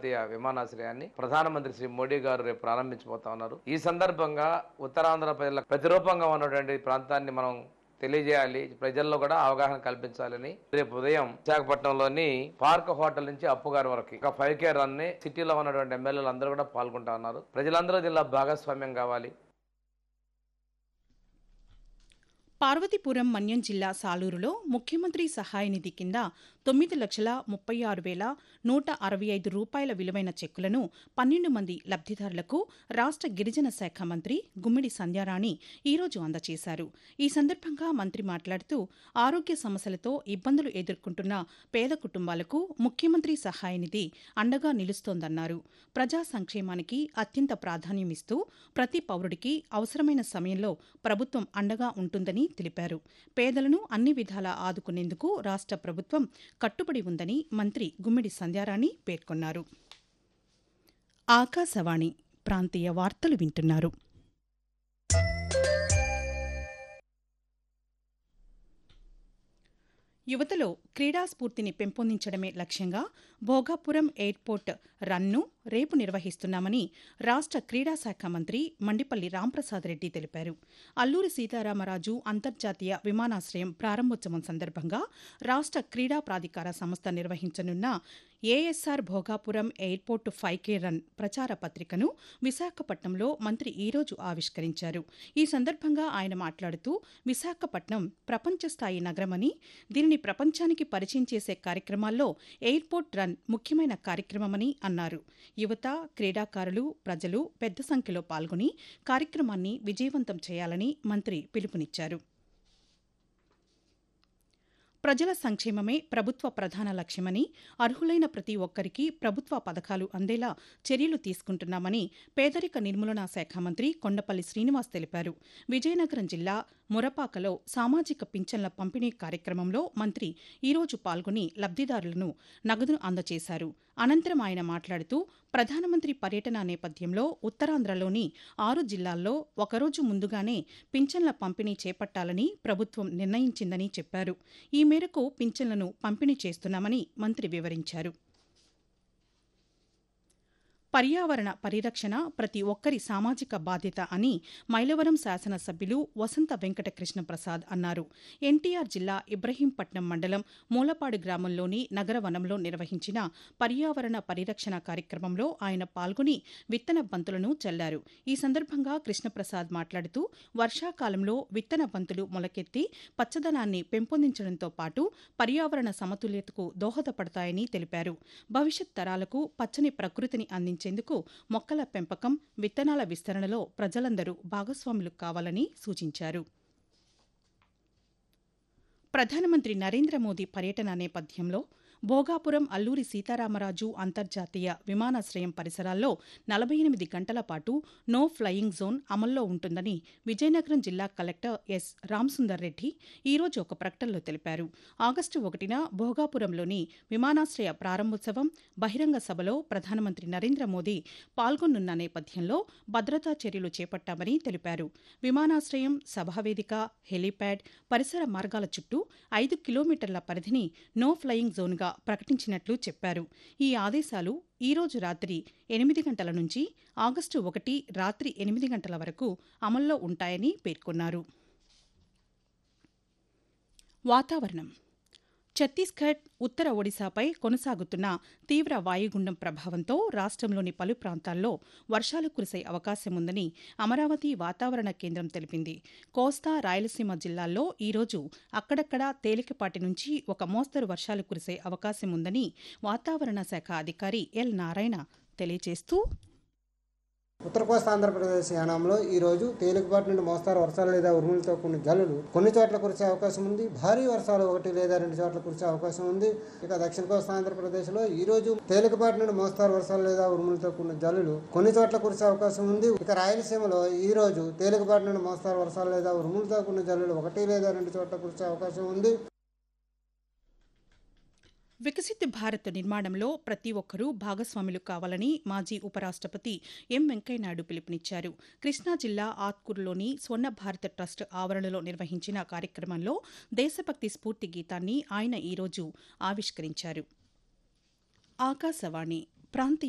అంతర్జాతీయ విమానాశ్రయాన్ని ప్రధానమంత్రి శ్రీ మోడీ గారు రేపు ప్రారంభించబోతా ఉన్నారు ఈ సందర్భంగా ఉత్తరాంధ్ర ప్రజలకు ప్రతిరూపంగా ఉన్నటువంటి ప్రాంతాన్ని మనం తెలియజేయాలి ప్రజల్లో కూడా అవగాహన కల్పించాలని రేపు ఉదయం విశాఖపట్నంలోని పార్క్ హోటల్ నుంచి అప్పుగారి వరకు ఒక ఫైవ్ కే రన్ ని సిటీలో ఉన్నటువంటి ఎమ్మెల్యేలు అందరూ కూడా పాల్గొంటా ఉన్నారు ప్రజలందరూ జిల్లా భాగస్వామ్యం కావాలి పార్వతీపురం మన్యం జిల్లా సాలూరులో ముఖ్యమంత్రి సహాయ నిధి కింద తొమ్మిది లక్షల ముప్పై ఆరు వేల నూట అరవై ఐదు రూపాయల విలువైన చెక్కులను పన్నెండు మంది లబ్దిదారులకు రాష్ట్ర గిరిజన శాఖ మంత్రి గుమ్మిడి సంధ్యారాణి ఈరోజు అందజేశారు ఈ సందర్భంగా మంత్రి మాట్లాడుతూ ఆరోగ్య సమస్యలతో ఇబ్బందులు ఎదుర్కొంటున్న పేద కుటుంబాలకు ముఖ్యమంత్రి సహాయ నిధి అండగా నిలుస్తోందన్నారు ప్రజా సంక్షేమానికి అత్యంత ప్రాధాన్యమిస్తూ ప్రతి పౌరుడికి అవసరమైన సమయంలో ప్రభుత్వం అండగా ఉంటుందని తెలిపారు పేదలను అన్ని విధాలా ఆదుకునేందుకు రాష్ట్ర ప్రభుత్వం కట్టుబడి ఉందని మంత్రి గుమ్మిడి సంధ్యారాణి పేర్కొన్నారు ఆకాశవాణి ప్రాంతీయ వార్తలు వింటున్నారు యువతలో క్రీడా స్ఫూర్తిని పెంపొందించడమే లక్ష్యంగా భోగాపురం ఎయిర్పోర్ట్ రన్ను రేపు నిర్వహిస్తున్నామని రాష్ట్ర క్రీడా శాఖ మంత్రి మండిపల్లి రాంప్రసాద్ రెడ్డి తెలిపారు అల్లూరి సీతారామరాజు అంతర్జాతీయ విమానాశ్రయం ప్రారంభోత్సవం సందర్భంగా రాష్ట్ర క్రీడా ప్రాధికార సంస్థ నిర్వహించనున్న ASR Bhogapuram airport five K run ప్రచార పత్రికను విశాఖపట్నంలో మంత్రి ఈరోజు ఆవిష్కరించారు ఈ సందర్భంగా ఆయన మాట్లాడుతూ విశాఖపట్నం ప్రపంచ స్థాయి నగరమని దీనిని ప్రపంచానికి పరిచయం చేసే కార్యక్రమాల్లో ఎయిర్పోర్ట్ రన్ ముఖ్యమైన కార్యక్రమమని అన్నారు యువత క్రీడాకారులు ప్రజలు పెద్ద సంఖ్యలో పాల్గొని కార్యక్రమాన్ని విజయవంతం చేయాలని మంత్రి పిలుపునిచ్చారు ప్రజల సంక్షేమమే ప్రభుత్వ ప్రధాన లక్ష్యమని అర్హులైన ప్రతి ఒక్కరికి ప్రభుత్వ పథకాలు అందేలా చర్యలు తీసుకుంటున్నామని పేదరిక నిర్మూలనా శాఖ మంత్రి కొండపల్లి శ్రీనివాస్ తెలిపారు విజయనగరం జిల్లా మురపాకలో సామాజిక పింఛన్ల పంపిణీ కార్యక్రమంలో మంత్రి ఈరోజు పాల్గొని లబ్దిదారులను నగదును అందజేశారు అనంతరం ఆయన మాట్లాడుతూ ప్రధానమంత్రి పర్యటన నేపథ్యంలో ఉత్తరాంధ్రలోని ఆరు జిల్లాల్లో ఒకరోజు ముందుగానే పింఛన్ల పంపిణీ చేపట్టాలని ప్రభుత్వం నిర్ణయించిందని చెప్పారు ఈ మేరకు పింఛన్లను పంపిణీ చేస్తున్నామని మంత్రి వివరించారు పర్యావరణ పరిరక్షణ ప్రతి ఒక్కరి సామాజిక బాధ్యత అని మైలవరం శాసనసభ్యులు వసంత వెంకట కృష్ణప్రసాద్ అన్నారు ఎన్టీఆర్ జిల్లా ఇబ్రహీంపట్నం మండలం మూలపాడు గ్రామంలోని నగర వనంలో నిర్వహించిన పర్యావరణ పరిరక్షణ కార్యక్రమంలో ఆయన పాల్గొని విత్తన బంతులను చల్లారు ఈ సందర్భంగా కృష్ణప్రసాద్ మాట్లాడుతూ వర్షాకాలంలో విత్తన బంతులు మొలకెత్తి పచ్చదనాన్ని పెంపొందించడంతో పాటు పర్యావరణ సమతుల్యతకు దోహదపడతాయని తెలిపారు భవిష్యత్ తరాలకు పచ్చని ప్రకృతిని అందించేందుకు మొక్కల పెంపకం విత్తనాల విస్తరణలో ప్రజలందరూ భాగస్వాములు కావాలని సూచించారు ప్రధానమంత్రి నరేంద్ర మోదీ పర్యటన నేపథ్యంలో భోగాపురం అల్లూరి సీతారామరాజు అంతర్జాతీయ విమానాశ్రయం పరిసరాల్లో నలభై ఎనిమిది గంటల పాటు నో ఫ్లయింగ్ జోన్ అమల్లో ఉంటుందని విజయనగరం జిల్లా కలెక్టర్ ఎస్ రామసుందర్ రెడ్డి ఈరోజు ఒక ప్రకటనలో తెలిపారు ఆగస్టు ఒకటిన భోగాపురంలోని విమానాశ్రయ ప్రారంభోత్సవం బహిరంగ సభలో ప్రధానమంత్రి నరేంద్ర మోదీ పాల్గొనున్న నేపథ్యంలో భద్రతా చర్యలు చేపట్టామని తెలిపారు విమానాశ్రయం సభావేదిక హెలీప్యాడ్ పరిసర మార్గాల చుట్టూ ఐదు కిలోమీటర్ల పరిధిని నో ఫ్లయింగ్ జోన్గా ప్రకటించినట్లు చెప్పారు ఈ ఆదేశాలు ఈ రోజు రాత్రి ఎనిమిది గంటల నుంచి ఆగస్టు ఒకటి రాత్రి ఎనిమిది గంటల వరకు అమల్లో ఉంటాయని పేర్కొన్నారు వాతావరణం ఛత్తీస్గఢ్ ఉత్తర ఒడిశాపై కొనసాగుతున్న తీవ్ర వాయుగుండం ప్రభావంతో రాష్ట్రంలోని పలు ప్రాంతాల్లో వర్షాలు కురిసే అవకాశం ఉందని అమరావతి వాతావరణ కేంద్రం తెలిపింది కోస్తా రాయలసీమ జిల్లాల్లో ఈరోజు అక్కడక్కడా తేలికపాటి నుంచి ఒక మోస్తరు వర్షాలు కురిసే అవకాశం ఉందని వాతావరణ శాఖ అధికారి ఎల్ నారాయణ తెలియజేస్తూ ఉత్తర కోస్తా ఆంధ్రప్రదేశ్ యానంలో ఈ రోజు తేలికపాటి నుండి మోస్తారు వర్షాలు లేదా ఉరుములతో కొన్ని జల్లులు కొన్ని చోట్ల కురిసే అవకాశం ఉంది భారీ వర్షాలు ఒకటి లేదా రెండు చోట్ల కురిసే అవకాశం ఉంది ఇక దక్షిణ కోస్తా ఆంధ్రప్రదేశ్లో ఈ రోజు తేలికపాటి నుండి మోస్తారు వర్షాలు లేదా ఉరుములతో కూడిన జల్లులు కొన్ని చోట్ల కురిసే అవకాశం ఉంది ఇక రాయలసీమలో ఈ రోజు తేలికపాటి నుండి మోస్తారు వర్షాలు లేదా ఉరుములతో కూడిన జల్లులు ఒకటి లేదా రెండు చోట్ల కురిసే అవకాశం ఉంది వికసిత్ భారత్ నిర్మాణంలో ప్రతి ఒక్కరూ భాగస్వాములు కావాలని మాజీ ఉపరాష్ట్రపతి ఎం వెంకయ్యనాయుడు పిలుపునిచ్చారు కృష్ణా జిల్లా ఆత్కూరులోని స్వర్ణ భారత్ ట్రస్ట్ ఆవరణలో నిర్వహించిన కార్యక్రమంలో దేశభక్తి స్ఫూర్తి గీతాన్ని ఆయన ఈరోజు ఆవిష్కరించారు ఆకాశవాణి ప్రాంతీయ